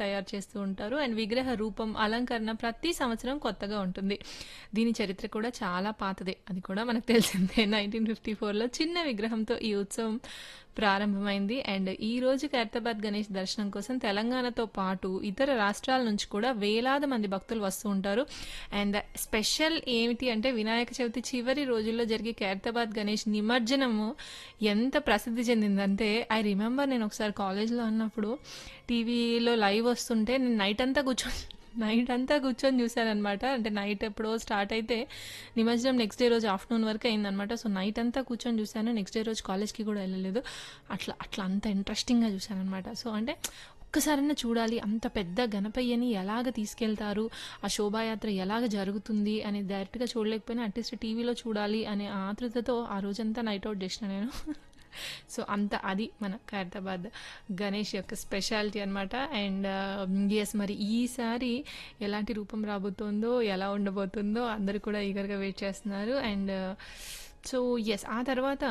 తయారు చేస్తూ ఉంటారు అండ్ విగ్రహ రూపం అలంకరణ ప్రతి సంవత్సరం కొత్తగా ఉంటుంది దీని చరిత్ర కూడా చాలా పాతదే అది కూడా మనకు తెలిసిందే నైన్టీన్ ఫిఫ్టీ ఫోర్లో చిన్న విగ్రహంతో ఈ ఉత్సవం ప్రారంభమైంది అండ్ ఈ రోజు ఖైరతాబాద్ గణేష్ దర్శనం కోసం తెలంగాణతో పాటు ఇతర రాష్ట్రాల నుంచి కూడా వేలాది మంది భక్తులు వస్తూ ఉంటారు అండ్ స్పెషల్ ఏమిటి అంటే వినాయక చవితి చివరి రోజుల్లో జరిగే ఖైరతాబాద్ గణేష్ నిమజ్జనము ఎంత ప్రసిద్ధి చెందిందంటే ఐ రిమెంబర్ నేను ఒకసారి కాలేజ్లో ఉన్నప్పుడు టీవీలో లైవ్ వస్తుంటే నేను నైట్ అంతా కూర్చొని నైట్ అంతా కూర్చొని చూశానమాట అంటే నైట్ ఎప్పుడో స్టార్ట్ అయితే నిమజ్జనం నెక్స్ట్ డే రోజు ఆఫ్టర్నూన్ వరకు అయిందనమాట సో నైట్ అంతా కూర్చొని చూశాను నెక్స్ట్ డే రోజు కాలేజ్కి కూడా వెళ్ళలేదు అట్లా అట్లా అంత ఇంట్రెస్టింగ్గా చూశానమాట సో అంటే ఒక్కసారైనా చూడాలి అంత పెద్ద గణపయ్యని ఎలాగ తీసుకెళ్తారు ఆ శోభాయాత్ర ఎలాగ జరుగుతుంది అని డైరెక్ట్గా చూడలేకపోయినా అట్లీస్ట్ టీవీలో చూడాలి అనే ఆతృతతో ఆ రోజంతా నైట్ అవుట్ చేసిన నేను సో అంత అది మన ఖైరతాబాద్ గణేష్ యొక్క స్పెషాలిటీ అనమాట అండ్ ఎస్ మరి ఈసారి ఎలాంటి రూపం రాబోతుందో ఎలా ఉండబోతుందో అందరూ కూడా ఈగర్గా వెయిట్ చేస్తున్నారు అండ్ సో ఎస్ ఆ తర్వాత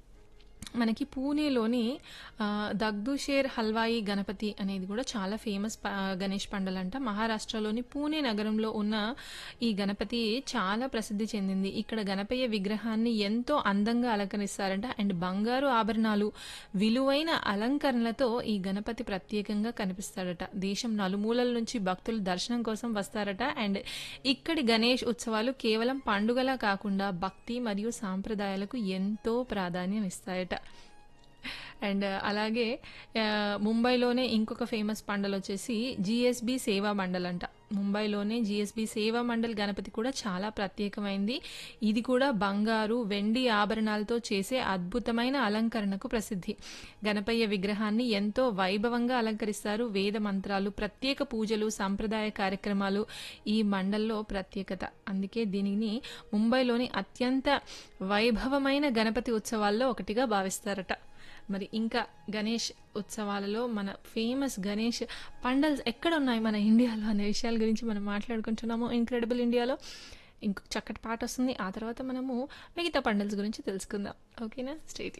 మనకి పూణేలోని ఆ, దగ్దుషేర్ హల్వాయి గణపతి అనేది కూడా చాలా ఫేమస్ ప- గణేష్ పండలంట మహారాష్ట్రలోని పూణే నగరంలో ఉన్న ఈ గణపతి చాలా ప్రసిద్ధి చెందింది ఇక్కడ గణపయ్య విగ్రహాన్ని ఎంతో అందంగా అలంకరిస్తారంట అండ్ బంగారు ఆభరణాలు విలువైన అలంకరణలతో ఈ గణపతి ప్రత్యేకంగా కనిపిస్తాడట దేశం నలుమూలల నుంచి భక్తులు దర్శనం కోసం వస్తారట అండ్ ఇక్కడి గణేష్ ఉత్సవాలు కేవలం పండుగలా కాకుండా భక్తి మరియు సాంప్రదాయాలకు ఎంతో ప్రాధాన్యం ఇస్తాయట అండ్ అలాగే ఆ, ముంబైలోనే ఇంకొక ఫేమస్ పండల్ వచ్చేసి జిఎస్బి సేవా మండల్ అంట ముంబైలోనే జిఎస్బి సేవా మండల్ గణపతి కూడా చాలా ప్రత్యేకమైంది ఇది కూడా బంగారు వెండి ఆభరణాలతో చేసే అద్భుతమైన అలంకరణకు ప్రసిద్ధి గణపయ్య విగ్రహాన్ని ఎంతో వైభవంగా అలంకరిస్తారు వేద మంత్రాలు ప్రత్యేక పూజలు సంప్రదాయ కార్యక్రమాలు ఈ మండల్లో ప్రత్యేకత అందుకే దీనిని ముంబైలోని అత్యంత వైభవమైన గణపతి ఉత్సవాల్లో ఒకటిగా భావిస్తారట మరి ఇంకా గణేష్ ఉత్సవాలలో మన ఫేమస్ గణేష్ పండల్స్ ఎక్కడ ఉన్నాయి మన ఇండియాలో అనే విషయాల గురించి మనం మాట్లాడుకుంటున్నాము ఇన్క్రెడిబుల్ ఇండియాలో ఇంకొక చక్కటి పాట వస్తుంది ఆ తర్వాత మనము మిగతా పండల్స్ గురించి తెలుసుకుందాం ఓకేనా స్టేట్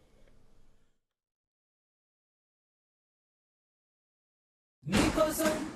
నీకోసం